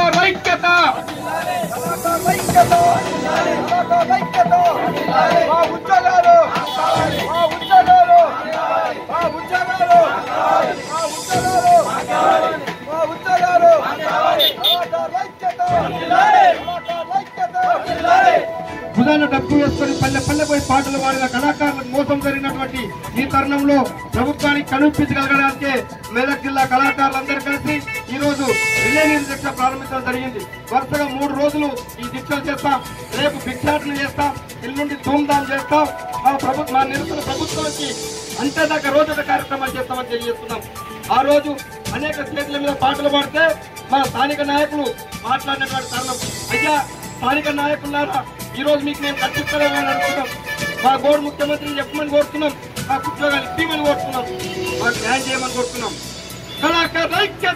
కళాకార ఐక్యత మా ఉద్యోగాలు మా ఉద్యోగాలు మా ఉద్యోగాలు మా ఉద్యోగాలు మా ఉద్యోగాలు కళాకారుల ఐక్యత కళాకారుల ఐక్యత బుధాన డబ్బు వేసుకొని పల్లె పల్లె పోయి పాటలు పాడిన కళాకారులకు మోసం జరిగినటువంటి ఈ తరుణంలో ప్రభుత్వానికి కనిపించగలగడానికి మెదక్ జిల్లా కళాకారులందరూ కలిసి ఈ రోజు రిలే నీరు దీక్ష ప్రారంభించడం జరిగింది వరుసగా మూడు రోజులు ఈ దీక్షలు చేస్తాం రేపు భిక్షాటన చేస్తాం ఎల్లుండి ధూమ్ధాం చేస్తాం మా ప్రభుత్వ మా నిరసన ప్రభుత్వానికి అంతేదాకా రోజుల కార్యక్రమాలు చేస్తామని తెలియజేస్తున్నాం ఆ రోజు అనేక స్టేట్ల మీద పాటలు పాడితే మా స్థానిక నాయకులు మాట్లాడినటువంటి తరుణం అయ్యా స్థానిక నాయకులారా ఈ రోజు మీకు మేము కట్టిస్తామని అడుగుతున్నాం మా గోడు ముఖ్యమంత్రిని చెప్పమని కోరుతున్నాం మా ఉద్యోగాలు ఇవ్వమని కోరుతున్నాం మాకు న్యాయం చేయమని కోరుతున్నాం కళాకారుల ఐక్యత